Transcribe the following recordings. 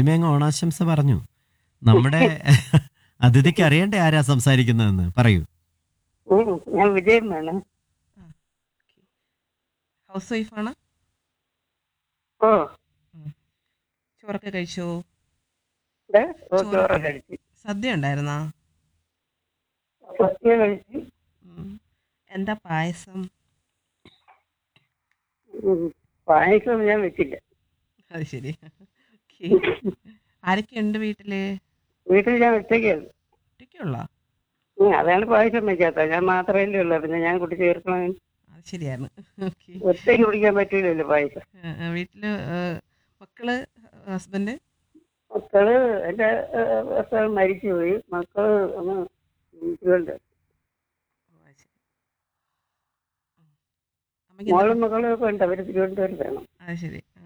ആദ്യമേ അങ്ങ് ഓണാശംസ പറഞ്ഞു നമ്മുടെ അതിഥിക്ക് അറിയണ്ടേ ആരാ സംസാരിക്കുന്നതെന്ന് പറയൂ ഉം, ഞാൻ വിജയമാണ് ഹൗസ് വൈഫാണ് ഓ ചോറൊക്കെ കഴിച്ചോ ഇത് ഓ, ചോറ് കഴിച്ചു സദ്യ ഉണ്ടായിരുന്നാ സത്യ കഴിച്ചു ഉം. എന്താ പായസം ഉം, പായസം ഞാൻ വെച്ചില്ല അത് ശരി ഓക്കെ ആരൊക്കെ ഉണ്ട് വീട്ടില് വീട്ടിൽ ഞാൻ ഒറ്റയ്ക്കാണ് ഒറ്റയ്ക്കുള്ള ഉം, അതാണ് പായസം വെക്കാത്ത ഞാൻ മാത്രമല്ലേ ഉള്ളൂ പിന്നെ ഞാൻ കുട്ടി ചേർക്കണം അത് ശരിയാണ് ഓക്കെ ഒറ്റയ്ക്ക് കുടിക്കാൻ പറ്റില്ലല്ലോ പായസം വീട്ടില് ആ, മക്കള് ഹസ്ബൻഡ് മക്കള് എന്റെ ഭർത്താവ് മരിച്ചുപോയി മക്കള് ഒന്ന് തിരുവനന്തപുരം അമ്മയ്ക്ക് എന്താ- മോളും മകളും ഒക്കെ ഉണ്ട് അവര് തിരുവനന്തപുരത്താണ് അത് ശരി ആ.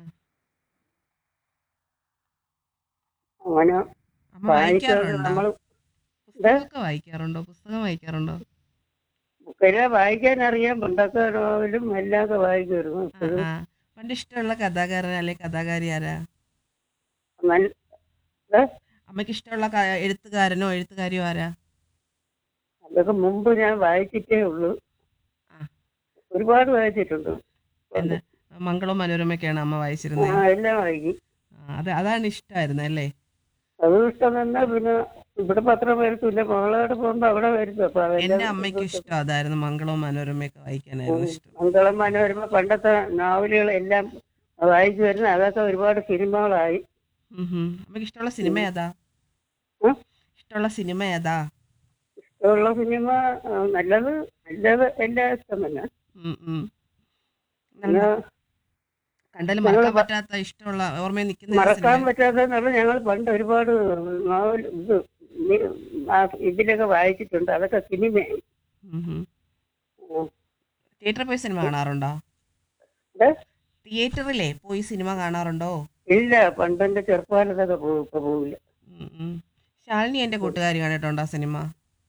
അങ്ങനെ അമ്മ വായിക്കാറ് വായിക്കാറുണ്ടോ നമ്മൾ പുസ്തകമൊക്കെ വായിക്കാറുണ്ടോ പുസ്തകം വായിക്കാറുണ്ടോ ബുക്കെല്ലാം വായിക്കാൻ അറിയാം പണ്ടൊക്കെ നോവലും എല്ലാം ഒക്കെ വായിക്കുമായിരുന്നു ആ, ഇപ്പോഴും ആ. പണ്ട് ഇഷ്ടമുള്ള കഥാകാരൻ അല്ലെ കഥാകാരി ആരാ നല്ല- അമ്മയ്ക്ക് ഇഷ്ടമുള്ള ക- എഴുത്തുകാരനോ എഴുത്തുകാരിയോ ആരാ അതൊക്കെ മുമ്പ് ഞാൻ വായിച്ചിട്ടേ ഉള്ളൂ ആ. ഒരുപാട് വായിച്ചിട്ടുണ്ട് എന്ന് മംഗളവും മനോരമയൊക്കെയാണ് അമ്മ ആ വായിച്ചിരുന്നത് എല്ലാം വായിക്കും അത് അതാണ് ഇഷ്ടമായിരുന്നത് അല്ലേ അതും ഇഷ്ടം തന്നെ പിന്നെ ഇവിടെ പത്രം വരുത്തില്ല മോളോട് പോകുമ്പോ അവിടെ വരുത്തും അപ്പൊ എന്റെ അതെല്ലാം അമ്മയ്ക്കും ഇഷ്ടം അതായിരുന്നു മംഗളവും മനോരമയൊക്കെ വായിക്കാനായിരുന്നു ഇഷ്ടം മംഗളം മനോരമ പണ്ടത്തെ നോവലുകളെല്ലാം വായിച്ചു വരുന്ന അതൊക്കെ ഒരുപാട് സിനിമകളായി ഉം ഹും. അമ്മയ്ക്ക് ഇഷ്ടമുള്ള സിനിമ ഏതാ ഉം? ഇഷ്ടമുള്ള സിനിമ ഏതാ ഇഷ്ടമുള്ള സിനിമ ആ, നല്ലത് നല്ലത് എല്ലാം ഇഷ്ടം തന്നെ ഉം ഉം. പിന്നെ കണ്ടാലും ഞങ്ങള് മറക്കാൻ പ- പറ്റാത്ത ഇഷ്ടമുള്ള ഓർമ്മയിൽ നിൽക്കുന്ന ഏത് മറക്കാൻ സിനിമ? പറ്റാത്തതെന്ന് പറഞ്ഞാൽ ഞങ്ങൾ പണ്ട് ഒരുപാട് നോവൽ ഇത് നി- ആ ഇതിലൊക്കെ വായിച്ചിട്ടുണ്ട് അതൊക്കെ സിനിമയായി ഉം ഹും. ഉം. തിയേറ്ററിൽ പോയി സിനിമ കാണാറുണ്ടോ ഇത് തിയേറ്ററിലേ പോയി സിനിമ കാണാറുണ്ടോ ഇല്ല പണ്ടെന്റെ ചെറുപ്പകാലത്തൊക്കെ പോകും ഇപ്പൊ പോകില്ല ഉം ഉം. ശാലിനി എന്റെ കൂട്ടുകാരി കണ്ടിട്ടുണ്ടോ ആ സിനിമ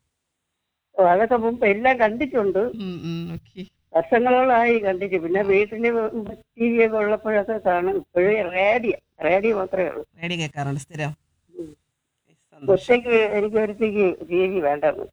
ഓ, അതൊക്കെ മുമ്പ് എല്ലാം കണ്ടിട്ടുണ്ട് ഉം ഉം. ഓക്കെ വർഷങ്ങളോളായി കണ്ടിട്ട് പിന്നെ വീട്ടില് ടി വി ഒക്കെ ഉള്ളപ്പോഴൊക്കെ കാണും ഇപ്പോഴേ റേഡിയോ റേഡിയോ മാത്രമേ ഉള്ളൂ റേഡിയോ കേൾക്കാറുണ്ട് സ്ഥിരം ഉം. സന്തോഷം ഒറ്റയ്ക്ക് എനിക്ക് ഒരുത്തേക്ക് ടി വി വേണ്ടെന്ന്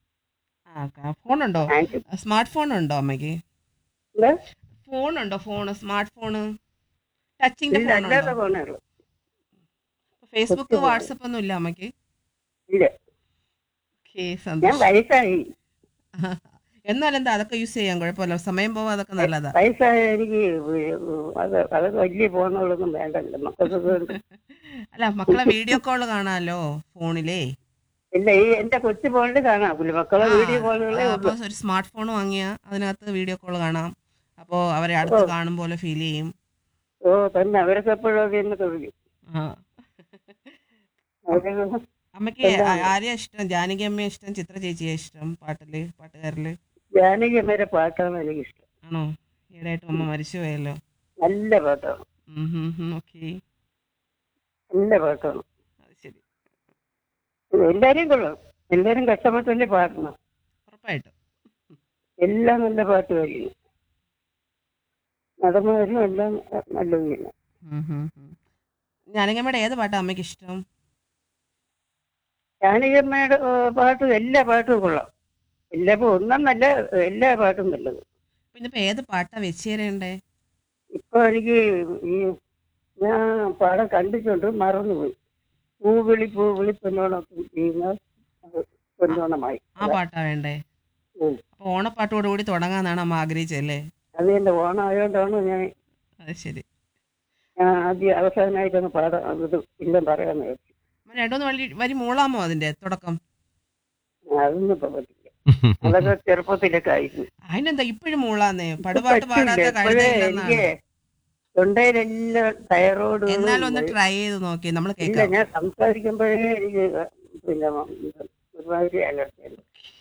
ആ ഫോണുണ്ടോ ഞാൻ- സ്മാർട്ട് ഫോൺ ഉണ്ടോ അമ്മയ്ക്ക് ഇത് ഫോൺ ഉണ്ടോ ഫോൺ സ്മാർട്ട് ഫോണ് ടച്ചിന്റെ ഇല്ല ഫോൺ അല്ലാതെ ഉണ്ടോ ഫോണേ ഫേസ്ബുക്ക് കൊച്ചു phone. വാട്സപ്പ് ഒന്നും ഇല്ല അമ്മയ്ക്ക് ഇല്ല ഓക്കെ ഞാൻ സന്തോഷം വയസ്സായി എന്നാലും എന്താ അതൊക്കെ യൂസ് ചെയ്യാൻ കുഴപ്പമില്ല സമയം പോവാൻ അതൊക്കെ നല്ലതാ വയസ്സായ എനിക്ക് അത് അതൊക്കെ വലിയ ഫോണുകളൊന്നും വേണ്ടല്ലോ മക്കൾക്കൊക്കെ ഉണ്ട്. അല്ല മക്കളെ വീഡിയോ കോൾ കാണാലോ ഫോണിലേ ഇല്ല ഈ എന്റെ കൊച്ചു ഫോണിൽ കാണാം പുള്ളി മക്കളെ വീഡിയോ കോളുകളേ അപ്പൊ ഉള്ളൂ ഒരു സ്മാർട്ട് ഫോൺ വാങ്ങിയ അതിനകത്ത് വീഡിയോ കോൾ കാണാം അപ്പോ അവരെ അടുത്ത് ഓ. കാണും പോലെ ഫീൽ ചെയ്യും ഓ തന്നെ അവരൊക്കെ എപ്പോഴും അത് തന്നെ തൊഴിൽ ആ. അവരൊക്കെ അമ്മയ്ക്ക് എന്താ? ആ- ആരെയാ ഇഷ്ടം ജാനകി അമ്മയെ ഇഷ്ടം ചിത്ര ചേച്ചിയെ ഇഷ്ടം പാട്ടില് പാട്ടുകാരില് ജാനകി അമ്മയുടെ പാട്ടാണ് എനിക്ക് ഇഷ്ടം ആണോ ഈയിടെയായിട്ട് അമ്മ മരിച്ചു പോയല്ലോ നല്ല പാട്ടാണ് ഓക്കെ നല്ല പാട്ടാണ് അത് ശരി എല്ലാരെയും കൊള്ളാം എല്ലാരും കഷ്ടപ്പെട്ടല്ലേ പാടണം ഉറപ്പായിട്ടും എല്ലാം നല്ല പാട്ട് കഴിയും നടന്മാരും എല്ലാം നല്ലത് തന്നെ ജാനകിയമ്മയുടെ ഏത് പാട്ടാ അമ്മയ്ക്ക് ഇഷ്ടം ജാനകിയമ്മയുടെ ഏഹ്, പാട്ട് എല്ലാ പാട്ടും കൊള്ളാം എല്ലാ ഇപ്പൊ ഒന്നെന്നല്ല എല്ലാ പാട്ടും നല്ലത് പിന്നെ ഇപ്പൊ ഏത് പാട്ടാ വെച്ച് തരേണ്ടേ ഇപ്പൊ എനിക്ക് ഈ ഞാൻ പാടം കണ്ടിട്ടുണ്ട് മറന്നുപോയി പൂവിളി പൂവിളി പൊന്നോണം ചെയ്യുന്ന അത് പൊന്നോണമായി ആ പാട്ടാ വേണ്ടേ ഉം. അപ്പൊ ഓണപ്പാട്ടോടുകൂടി തുടങ്ങാന്നാണ് അമ്മ ആഗ്രഹിച്ചല്ലേ അത് എന്റെ ഓണം ആയതുകൊണ്ടാണ് ഞാൻ അത് ശരി ഞാൻ ആദ്യം അവസാനമായിട്ടൊന്ന് പാടാം അത് ഇല്ല പറയാന്ന് വെച്ചു അമ്മ രണ്ടുമൂന്ന് വഴി വരി മൂളാമോ അതിന്റെ തുടക്കം അതൊന്നും ഇപ്പൊ പറ്റില്ല അതൊക്കെ ചെറുപ്പത്തിലൊക്കെ ആയിരുന്നു അതിനെന്താ ഇപ്പോഴും മൂളാന്നേ പടുപാട്ട് പാടാത്ത ഇപ്പോഴേ കഴുതയില്ലെന്നാണ് എനിക്ക് തൊണ്ടയിലെല്ലാം തൈറോയ്ഡ് എന്നാലും ഒന്ന് ട്രൈ ചെയ്ത് നോക്കി നമ്മൾ ഇല്ല കേൾക്കാം ഞാൻ സംസാരിക്കുമ്പോഴേ എനിക്ക് പിന്നെ ഒരുമാതിരി അലർജി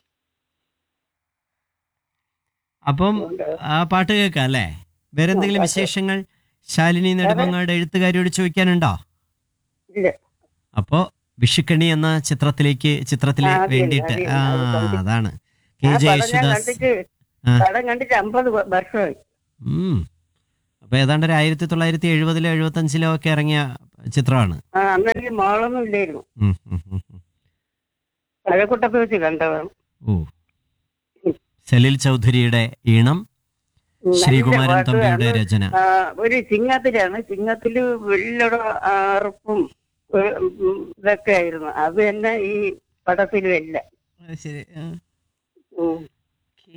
അപ്പം അതുകൊണ്ട് ആ പാട്ട് കേൾക്കാം അല്ലേ വേറെ എന്തെങ്കിലും പാട്ട്. വിശേഷങ്ങൾ ശാലിനി നെടുമങ്ങാട് എഴുത്തുകാരിയോട് ചോദിക്കാനുണ്ടോ ഇല്ല അപ്പോ വിഷുക്കണി എന്ന ചിത്രത്തിലേക്ക് ചിത്രത്തിലെ ആ, അതെ, വേണ്ടിയിട്ട് അതെ, ആ അത് കണ്ടിട്ട്. അതാണ് കെ ആ പടം ഞാൻ ജയേശുദാസ് കണ്ടിട്ട് ആ. പടം കണ്ടിട്ട് അമ്പത് വർഷമായി ഉം അപ്പൊ ഏതാണ്ട് ഒരു ആയിരത്തി തൊള്ളായിരത്തി എഴുപതിലോ എഴുപത്തി അഞ്ചിലോ ഒക്കെ ഇറങ്ങിയ ചിത്രമാണ് ആ അന്നെനിക്ക് മോളൊന്നും ഇല്ലായിരുന്നു ഉം, ഉം, ഉം, ഉം. പഴക്കുട്ടത്ത് വെച്ച് കണ്ടതാണ് ഓ സലിൽ ചൗധരിയുടെ ഈണം നല്ല ശ്രീകുമാരൻ പാട്ട്. തമ്പിയുടെ അന്ന് രചന ആ, ഒരു ചിങ്ങത്തിലാണ് ചിങ്ങത്തില് വെള്ളയുടെ അറുപ്പും ഏ, ഉം, ഇതൊക്കെ ആയിരുന്നു അത് തന്നെ ഈ പടത്തിലും ഇല്ല അത് ശരി ആ. ഉം. ഓക്കേ.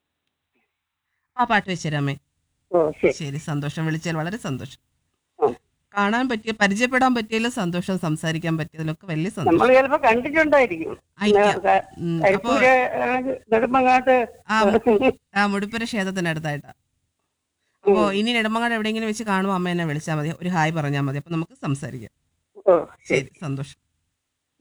ആ പാട്ട് വെച്ചേരാമേ ഓ ശരി ശരി സന്തോഷം വിളിച്ചാൽ വളരെ സന്തോഷം ഉം. കാണാൻ പറ്റിയ പരിചയപ്പെടാൻ പറ്റിയതിലും സന്തോഷം സംസാരിക്കാൻ പറ്റിയതിലൊക്കെ വലിയ നമ്മൾ സന്തോഷം ചിലപ്പോ കണ്ടിട്ടുണ്ടായിരിക്കും ആയിരിക്കാം. ക- ഉം, അപ്പൊ കരിപ്പൂര് നെടുമങ്ങാട്ട് ആ ആ മുടിപ്പുര ക്ഷേത്രത്തിനടുത്തായിട്ടാ അപ്പോ ഇനി നെടുമങ്ങാട് എവിടെയെങ്കിലും വെച്ച് കാണുമ്പോൾ അമ്മ എന്നെ വിളിച്ചാൽ മതി ഒരു ഹായ് പറഞ്ഞാൽ മതി അപ്പൊ നമുക്ക് സംസാരിക്കാം ഓ ശരി ശരി സന്തോഷം